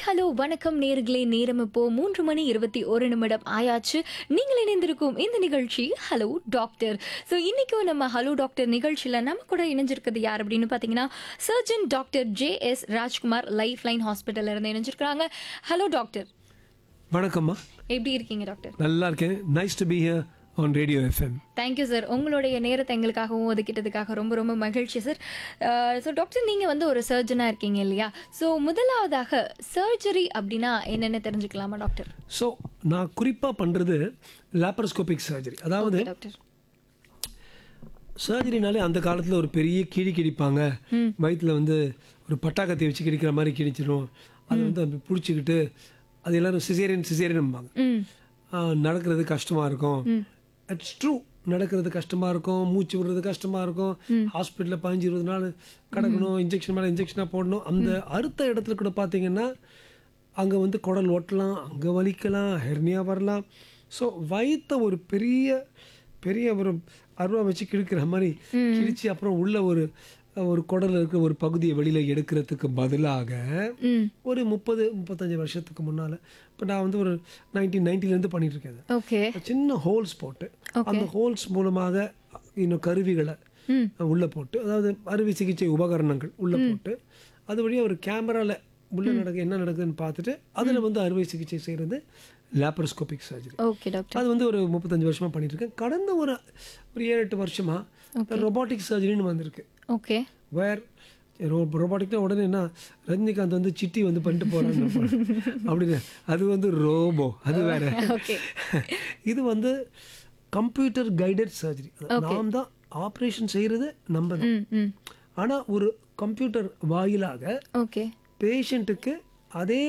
Hello வணக்கம் நேர்களே நேரம் இப்போ மூன்று மணி இருபத்தி ஒரு நிமிடம் ஆயாச்சு நீங்கள் இணைந்திருக்கும் இந்த நிகழ்ச்சி ஹலோ டாக்டர் ஸோ இன்னைக்கும் நம்ம ஹலோ டாக்டர் நிகழ்ச்சியில் நம்ம கூட இணைஞ்சிருக்கிறது யார் அப்படின்னு பார்த்தீங்கன்னா surgeon doctor J S Rajkumar life line ஹாஸ்பிட்டல்ல இருந்து இணைஞ்சிருக்கிறாங்க ஹலோ டாக்டர் வணக்கம்மா எப்படி இருக்கீங்க டாக்டர் நல்லா இருக்கேன் nice to be here on radio FM thank you sir உங்களுடைய நேரத்தை எங்களுக்காகவும் ஒதுக்கிட்டதுக்காக ரொம்ப ரொம்ப மகிழ்ச்சி சார் ஸோ டாக்டர் நீங்கள் வந்து ஒரு சர்ஜனாக இருக்கீங்க இல்லையா ஸோ முதலாவதாக சர்ஜரி அப்படின்னா என்னென்ன தெரிஞ்சுக்கலாமா டாக்டர் ஸோ நான் குறிப்பாக பண்ணுறது லேப்ரோஸ்கோபிக் சர்ஜரி அதாவது டாக்டர் சர்ஜரினாலே அந்த காலத்தில் ஒரு பெரிய கிழி கிழிப்பாங்க வயிற்றில் வந்து ஒரு பட்டாக்கத்தை வச்சு கிழிக்கிற மாதிரி கிழிச்சிடும் அதை வந்து அப்படி பிடிச்சிக்கிட்டு அது எல்லாரும் சிசேரியன் சிசேரியன்பாங்க ம் நடக்கிறது கஷ்டமாக இருக்கும் இட்ஸ் ட்ரூ நடக்கிறது கஷ்டமாக இருக்கும் மூச்சு விடுறது கஷ்டமாக இருக்கும் ஹாஸ்பிட்டலில் பதினஞ்சு இருபது நாள் கிடக்கணும் இன்ஜெக்ஷன் மேலே இன்ஜெக்ஷனாக போடணும் அந்த அறுத்த இடத்துல கூட பார்த்தீங்கன்னா அங்கே வந்து குடல் ஒட்டலாம் அங்கே வலிக்கலாம் ஹெர்னியா வரலாம் ஸோ வயிற்ற ஒரு பெரிய பெரிய ஒரு அருவா வச்சு கிழிக்கிற மாதிரி கிழிச்சு அப்புறம் உள்ள ஒரு ஒரு குடல்ல இருக்கிற ஒரு பகுதியை வெளியில் எடுக்கிறதுக்கு பதிலாக ம் ஒரு முப்பது முப்பத்தஞ்சு வருஷத்துக்கு முன்னால் இப்போ நான் வந்து ஒரு நைன்டீன் நைன்டிலேருந்து பண்ணிட்டு இருக்கேன் இதை. ஓகே சின்ன ஹோல்ஸ் போட்டு அந்த ஹோல்ஸ் மூலமாக இன்னும் கருவிகளை ம் உள்ள போட்டு அதாவது அறுவை சிகிச்சை உபகரணங்கள் உள்ள போட்டு அது வழியாக ஒரு கேமரால உள்ள நடக்க என்ன நடக்குதுன்னு பார்த்துட்டு அதில் வந்து அறுவை சிகிச்சை செய்கிறது லேப்ரோஸ்கோபிக் சர்ஜரி ஓகே டாக்டர் அது வந்து ஒரு முப்பத்தஞ்சு வருஷமா பண்ணிட்டு இருக்கேன் கடந்த ஒரு ஒரு ஏழு எட்டு வருஷமா ரொபாட்டிக் சர்ஜரின்னு வந்திருக்கு ஓகே வேர் ரொபாட்டிக்னா உடனே என்ன ரஜினிகாந்த் வந்து சிட்டி வந்து பண்ணிட்டு போறாங்க அப்படின்னு அது வந்து ரோபோ அது வேற ஓகே இது வந்து கம்ப்யூட்டர் கைடட் சர்ஜரி நாம் தான் ஆப்ரேஷன் செய்கிறது நம்ம தான் ம் ம் ஆனால் ஒரு கம்ப்யூட்டர் வாயிலாக ஓகே பேஷண்ட்டுக்கு அதே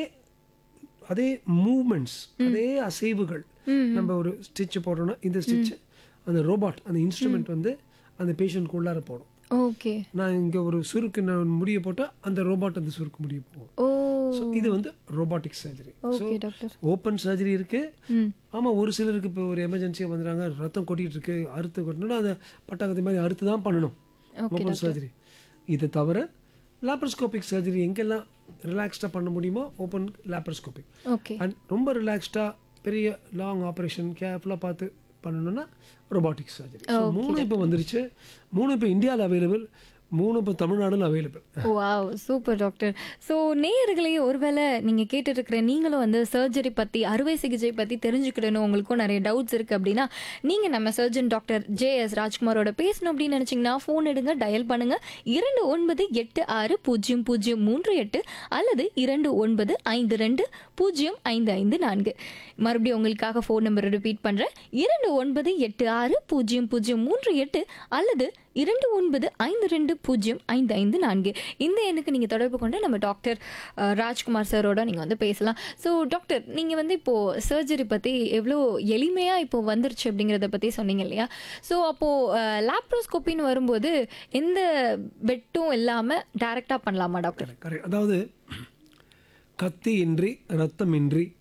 அதே மூமெண்ட்ஸ் அதே அசைவுகள் நம்ம ஒரு ஸ்டிச் போடுறோம்னா இந்த ஸ்டிச் அந்த ரோபாட் அந்த இன்ஸ்ட்ருமெண்ட் வந்து அந்த பேஷண்ட்க்கு உள்ளார போடும் ஓகே நான் இங்கே ஒரு சுருக்கு நான் முடிய போட்டால் அந்த ரோபாட் அந்த சுருக்கு முடிய போகும் ஓ ஸோ இது வந்து robotic surgery so okay doctor open surgery இருக்கு ம் ஆமாம் ஒரு சிலருக்கு இப்போ ஒரு எமர்ஜென்சியாக வந்துடுறாங்க ரத்தம் கொட்டிட்டு இருக்கு அறுத்து கொட்டணும்னா அதை பட்டாக்கத்தை மாதிரி அறுத்து தான் பண்ணணும் ஓகே ஓப்பன் சர்ஜரி இது தவிர லாப்ரோஸ்கோபிக் சர்ஜரி எங்கெல்லாம் ரிலாக்ஸ்டாக பண்ண முடியுமோ ஓப்பன் லாப்ரோஸ்கோபிக் ஓகே அண்ட் ரொம்ப ரிலாக்ஸ்டாக பெரிய லாங் ஆப்ரேஷன் கேர்ஃபுல்லாக பார்த்து பண்ணணும்னா ரொபாட்டிக் சர்ஜரி மூணு இப்போ வந்துருச்சு மூணு இப்போ இந்தியாவில் அவைலபிள் மூணு இப்போ தமிழ்நாடுல available wow super doctor so நேயர்களே ஒருவேளை நீங்கள் கேட்டுட்டு இருக்கிற நீங்களும் வந்து சர்ஜரி பற்றி அறுவை சிகிச்சை பற்றி தெரிஞ்சுக்கிடணும் உங்களுக்கும் நிறைய டவுட்ஸ் இருக்குது அப்படின்னா நீங்கள் நம்ம சர்ஜன் டாக்டர் ஜே எஸ் ராஜ்குமாரோட பேசணும் அப்படின்னு நினச்சிங்கன்னா ஃபோன் எடுங்க டயல் பண்ணுங்கள் இரண்டு ஒன்பது எட்டு ஆறு பூஜ்ஜியம் பூஜ்ஜியம் மூன்று எட்டு அல்லது இரண்டு ஒன்பது ஐந்து ரெண்டு பூஜ்ஜியம் ஐந்து ஐந்து நான்கு மறுபடியும் உங்களுக்காக ஃபோன் நம்பர் ரிப்பீட் பண்ணுறேன் இரண்டு ஒன்பது எட்டு ஆறு பூஜ்ஜியம் பூஜ்ஜியம் மூன்று எட்டு அல்லது இரண்டு ஒன்பது ஐந்து ரெண்டு பூஜ்ஜியம் ஐந்து ஐந்து நான்கு இந்த எண்ணுக்கு நீங்கள் தொடர்பு கொண்டு நம்ம டாக்டர் அஹ், ராஜ்குமார் சாரோட நீங்கள் வந்து பேசலாம் ஸோ டாக்டர் நீங்கள் வந்து இப்போது சர்ஜரி பற்றி எவ்வளோ எளிமையாக இப்போ வந்துருச்சு அப்படிங்கிறத பற்றி சொன்னீங்க இல்லையா ஸோ அப்போது லேப்ரோஸ்கோப்பின்னு வரும்போது எந்த பெட்டும் இல்லாமல் டைரெக்டாக பண்ணலாமா டாக்டர் கரெக்ட் அதாவது கத்தி இன்றி ரத்தம் இன்றி